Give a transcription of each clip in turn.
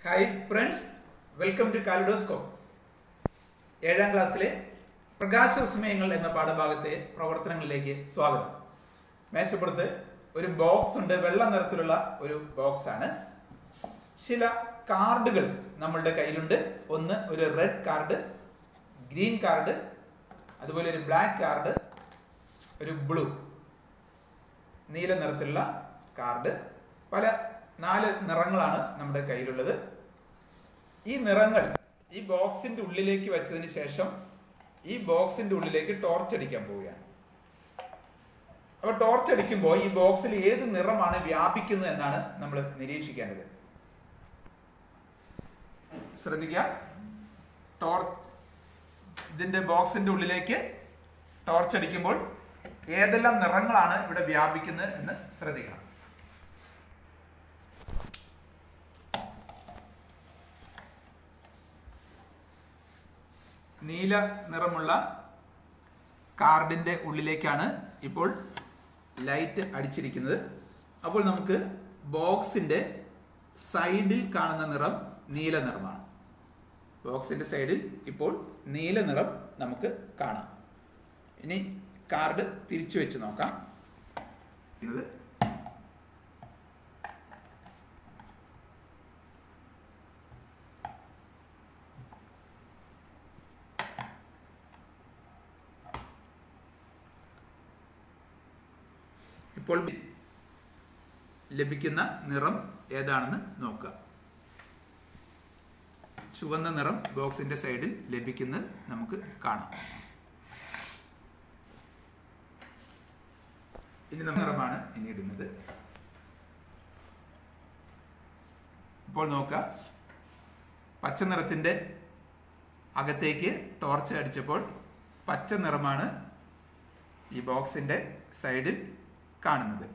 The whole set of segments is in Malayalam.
hi friends welcome to kaleidoscope ഏഴാം ക്ലാസ്സിലെ പ്രകാശ വിസ്മയങ്ങൾ എന്ന പാഠഭാഗത്തെ പ്രവർത്തനങ്ങളിലേക്ക് സ്വാഗതം മേശപ്പുറത്ത് ഒരു ബോക്സ് ഉണ്ട് വെള്ള നിറത്തിലുള്ള ഒരു ബോക്സ് ആണ് ചില കാർഡുകൾ നമ്മളുടെ കയ്യിലുണ്ട് ഒന്ന് ഒരു റെഡ് കാർഡ് ഗ്രീൻ കാർഡ് അതുപോലെ ഒരു ബ്ലാക്ക് കാർഡ് ഒരു ബ്ലൂ നീല നിറത്തിലുള്ള കാർഡ് പല നാല് നിറങ്ങളാണ് നമ്മുടെ കയ്യിലുള്ളത് ഈ നിറങ്ങൾ ഈ ബോക്സിന്റെ ഉള്ളിലേക്ക് വെച്ചതിന് ശേഷം ഈ ബോക്സിന്റെ ഉള്ളിലേക്ക് ടോർച്ച് അടിക്കാൻ പോവുകയാണ് അപ്പൊ ടോർച്ച് അടിക്കുമ്പോൾ ഈ ബോക്സിൽ ഏത് നിറമാണ് വ്യാപിക്കുന്നത് എന്നാണ് നമ്മൾ നിരീക്ഷിക്കേണ്ടത് ശ്രദ്ധിക്കുക ടോർച്ച് ഇതിന്റെ ബോക്സിന്റെ ഉള്ളിലേക്ക് ടോർച്ച് അടിക്കുമ്പോൾ ഏതെല്ലാം നിറങ്ങളാണ് ഇവിടെ വ്യാപിക്കുന്നത് എന്ന് ശ്രദ്ധിക്കണം നീല നിറമുള്ള കാർഡിന്റെ ഉള്ളിലേക്കാണ് ഇപ്പോൾ ലൈറ്റ് അടിച്ചിരിക്കുന്നത് അപ്പോൾ നമുക്ക് ബോക്സിന്റെ സൈഡിൽ കാണുന്ന നിറം നീല നിറമാണ് ബോക്സിന്റെ സൈഡിൽ ഇപ്പോൾ നീല നിറം നമുക്ക് കാണാം ഇനി കാർഡ് തിരിച്ചു വെച്ച് നോക്കാം ഇത് ഇപ്പോൾ ലഭിക്കുന്ന നിറം ഏതാണെന്ന് നോക്കുക ചുവന്ന നിറം ബോക്സിന്റെ സൈഡിൽ ലഭിക്കുന്നത് നമുക്ക് കാണാം ഇനി നമ്മൾ നിറമാണ് ഇനി ഇടുന്നത് ഇപ്പോൾ നോക്കുക പച്ച നിറത്തിന്റെ അകത്തേക്ക് ടോർച്ച് അടിച്ചപ്പോൾ പച്ച നിറമാണ് ഈ ബോക്സിന്റെ സൈഡിൽ കാണുന്നത്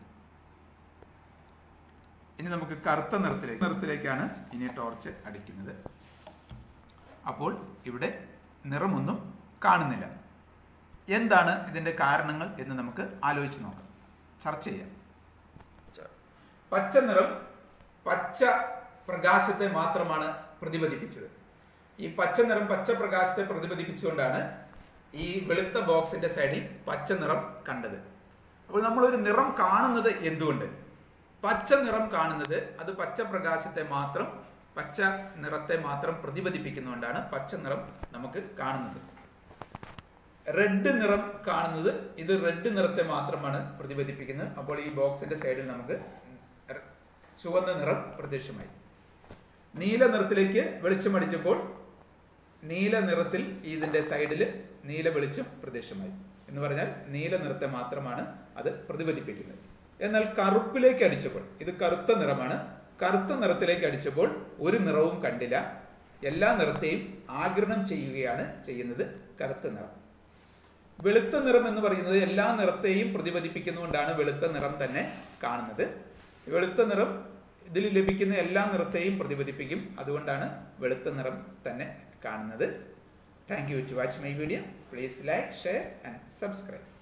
ഇനി നമുക്ക് കറുത്ത നിറത്തിലേക്ക് നിറത്തിലേക്കാണ് ഇനി ടോർച്ച് അടിക്കുന്നത് അപ്പോൾ ഇവിടെ നിറമൊന്നും കാണുന്നില്ല എന്താണ് ഇതിന്റെ കാരണങ്ങൾ എന്ന് നമുക്ക് ആലോചിച്ച് നോക്കാം ചർച്ച ചെയ്യാം പച്ച നിറം പച്ച പ്രകാശത്തെ മാത്രമാണ് പ്രതിഫലിപ്പിച്ചത് ഈ പച്ച നിറം പച്ച പ്രകാശത്തെ പ്രതിഫലിപ്പിച്ചുകൊണ്ടാണ് ഈ വെളുത്ത ബോക്സിന്റെ സൈഡിൽ പച്ച നിറം കണ്ടത് അപ്പോൾ നമ്മൾ ഒരു നിറം കാണുന്നത് എന്തുകൊണ്ട് പച്ച നിറം കാണുന്നത് അത് പച്ച പ്രകാശത്തെ മാത്രം പച്ച നിറത്തെ മാത്രം പ്രതിഫലിപ്പിക്കുന്നുകൊണ്ടാണ് പച്ച നിറം നമുക്ക് കാണുന്നത് റെഡ് നിറം കാണുന്നത് ഇത് റെഡ് നിറത്തെ മാത്രമാണ് പ്രതിഫലിപ്പിക്കുന്നത് അപ്പോൾ ഈ ബോക്സിന്റെ സൈഡിൽ നമുക്ക് ചുവന്ന നിറം പ്രത്യക്ഷമായി നീല നിറത്തിലേക്ക് വെളിച്ചം അടിച്ചപ്പോൾ നീല നിറത്തിൽ ഇതിന്റെ സൈഡിൽ നീല വെളിച്ചം പ്രത്യക്ഷമായി എന്ന് പറഞ്ഞാൽ നീല നിറത്തെ മാത്രമാണ് അത് പ്രതിഫലിപ്പിക്കുന്നത് എന്നാൽ കറുപ്പിലേക്ക് അടിച്ചപ്പോൾ ഇത് കറുത്ത നിറമാണ് കറുത്ത നിറത്തിലേക്ക് അടിച്ചപ്പോൾ ഒരു നിറവും കണ്ടില്ല എല്ലാ നിറത്തെയും ആഗിരണം ചെയ്യുകയാണ് ചെയ്യുന്നത് കറുത്ത നിറം വെളുത്ത നിറം എന്ന് പറയുന്നത് എല്ലാ നിറത്തെയും പ്രതിഫലിപ്പിക്കുന്നുകൊണ്ടാണ് വെളുത്ത നിറം തന്നെ കാണുന്നത് വെളുത്ത നിറം ഇതിൽ ലഭിക്കുന്ന എല്ലാ നിറത്തെയും പ്രതിഫലിപ്പിക്കും അതുകൊണ്ടാണ് വെളുത്ത നിറം തന്നെ കാണുന്നത് thank you to watch my video please like share and subscribe